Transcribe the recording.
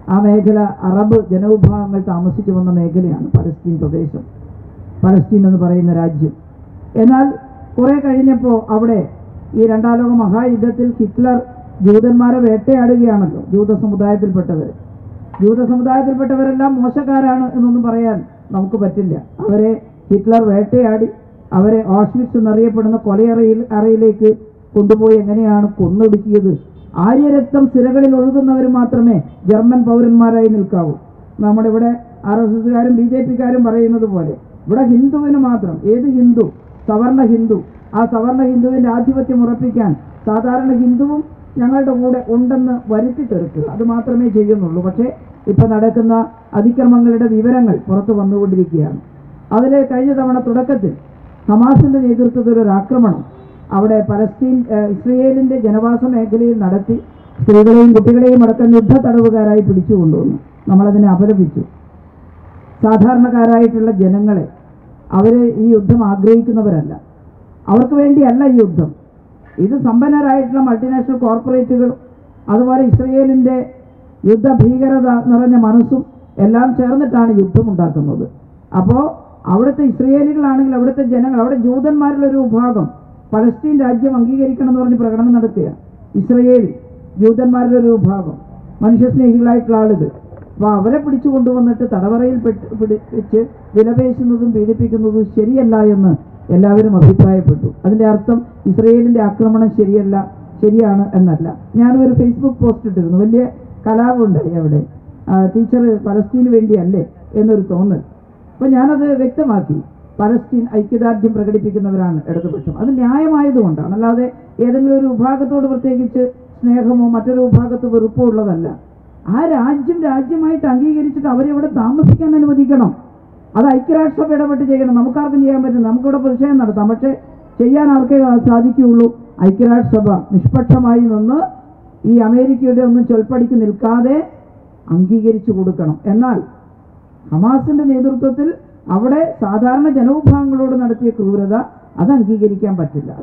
ആ മേഖല അറബ് ജനവിഭാഗങ്ങൾ താമസിച്ചു വന്ന മേഖലയാണ് പലസ്തീൻ പ്രദേശം പലസ്തീൻ എന്ന് പറയുന്ന രാജ്യം എന്നാൽ കുറെ കഴിഞ്ഞപ്പോൾ അവിടെ ഈ രണ്ടാം ലോക മഹായുദ്ധത്തിൽ ഹിറ്റ്ലർ ജൂതന്മാരെ വേട്ടയാടുകയാണല്ലോ ജൂത സമുദായത്തിൽപ്പെട്ടവർ ജൂത സമുദായത്തിൽപ്പെട്ടവരെല്ലാം മോശക്കാരാണ് എന്നൊന്നും പറയാൻ നമുക്ക് പറ്റില്ല അവരെ ഹിറ്റ്ലർ വേട്ടയാടി അവരെ ഓഷ്മിറ്റ്സ് എന്നറിയപ്പെടുന്ന കൊലയറയിൽ അറയിലേക്ക് കൊണ്ടുപോയി എങ്ങനെയാണ് കൊന്നൊടുക്കിയത് ആര്യരക്തം സിരകളിൽ ഒഴുകുന്നവർ മാത്രമേ ജർമ്മൻ പൗരന്മാരായി നിൽക്കാവൂ നമ്മുടെ ഇവിടെ ആർ എസ് എസ്സുകാരും ബി ജെ പിക്കാരും പറയുന്നത് പോലെ ഇവിടെ ഹിന്ദുവിന് മാത്രം ഏത് ഹിന്ദു സവർണ ഹിന്ദു ആ സവർണ ഹിന്ദുവിൻ്റെ ആധിപത്യം ഉറപ്പിക്കാൻ സാധാരണ ഹിന്ദുവും ഞങ്ങളുടെ കൂടെ ഉണ്ടെന്ന് വരുത്തി തീർക്കുക അത് മാത്രമേ ചെയ്യുന്നുള്ളൂ പക്ഷേ ഇപ്പം നടക്കുന്ന അതിക്രമങ്ങളുടെ വിവരങ്ങൾ പുറത്തു വന്നുകൊണ്ടിരിക്കുകയാണ് അതിൽ കഴിഞ്ഞ തവണ തുടക്കത്തിൽ ഹമാസിന്റെ നേതൃത്വത്തിൽ ഒരു ആക്രമണം അവിടെ പലസ്തീൻ ഏഹ്, ഇസ്രയേലിന്റെ ജനവാസ മേഖലയിൽ നടത്തി സ്ത്രീകളെയും കുട്ടികളെയും അടക്കം യുദ്ധ തടവുകാരായി പിടിച്ചു കൊണ്ടുവന്നു നമ്മളതിനെ അപലപിച്ചു സാധാരണക്കാരായിട്ടുള്ള ജനങ്ങളെ അവർ ഈ യുദ്ധം ആഗ്രഹിക്കുന്നവരല്ല അവർക്ക് വേണ്ടിയല്ല ഈ യുദ്ധം ഇത് സമ്പന്നരായിട്ടുള്ള മൾട്ടിനാഷണൽ കോർപ്പറേറ്റുകൾ അതുപോലെ ഇസ്രയേലിൻ്റെ യുദ്ധ ഭീകരത നിറഞ്ഞ മനസ്സും എല്ലാം ചേർന്നിട്ടാണ് യുദ്ധം ഉണ്ടാക്കുന്നത് അപ്പോൾ അവിടുത്തെ ഇസ്രയേലികളാണെങ്കിൽ അവിടുത്തെ ജനങ്ങൾ അവിടെ ജൂതന്മാരുടെ ഒരു വിഭാഗം പലസ്തീൻ രാജ്യം അംഗീകരിക്കണം എന്ന് പറഞ്ഞ് പ്രകടനം നടത്തുക ഇസ്രയേൽ ജൂതന്മാരുടെ ഒരു വിഭാഗം മനുഷ്യസ്നേഹികളായിട്ടുള്ള ആളുകൾ അപ്പോൾ അവരെ പിടിച്ചു കൊണ്ടുവന്നിട്ട് തടവറയിൽ പെട്ട് പിടിച്ച് വിലപേശുന്നതും പീഡിപ്പിക്കുന്നതും ശരിയല്ല എന്ന് എല്ലാവരും അഭിപ്രായപ്പെട്ടു അതിൻ്റെ അർത്ഥം ഇസ്രയേലിൻ്റെ ആക്രമണം ശരിയല്ല ശരിയാണ് എന്നല്ല ഞാനൊരു ഫേസ്ബുക്ക് പോസ്റ്റ് ഇട്ടിരുന്നു വലിയ കലാപമുണ്ടായി അവിടെ ടീച്ചർ പലസ്തീന് വേണ്ടിയല്ലേ എന്നൊരു തോന്നൽ അപ്പോൾ ഞാനത് വ്യക്തമാക്കി പലസ്തീൻ ഐക്യദാർഢ്യം പ്രകടിപ്പിക്കുന്നവരാണ് ഇടതുപക്ഷം അത് ന്യായമായതുകൊണ്ടാണ് അല്ലാതെ ഏതെങ്കിലും ഒരു വിഭാഗത്തോട് പ്രത്യേകിച്ച് സ്നേഹമോ മറ്റൊരു വിഭാഗത്ത് വെറുപ്പോ ഉള്ളതല്ല ആ രാജ്യം രാജ്യമായിട്ട് അംഗീകരിച്ചിട്ട് അവരെ ഇവിടെ താമസിക്കാൻ അനുവദിക്കണം അത് ഐക്യരാഷ്ട്രസഭ ഇടപെട്ട് ചെയ്യണം നമുക്കാർക്കും ചെയ്യാൻ പറ്റും നമുക്കിവിടെ പ്രതിഷേധം നടത്താം പക്ഷേ ചെയ്യാൻ ആർക്കേ സാധിക്കുകയുള്ളൂ ഐക്യരാഷ്ട്രസഭ നിഷ്പക്ഷമായി നിന്ന് ഈ അമേരിക്കയുടെ ഒന്നും ചൊൽപ്പടിക്ക് നിൽക്കാതെ അംഗീകരിച്ചു കൊടുക്കണം എന്നാൽ ഹമാസിന്റെ നേതൃത്വത്തിൽ അവിടെ സാധാരണ ജനവിഭാഗങ്ങളോട് നടത്തിയ ക്രൂരത അത് അംഗീകരിക്കാൻ പറ്റില്ല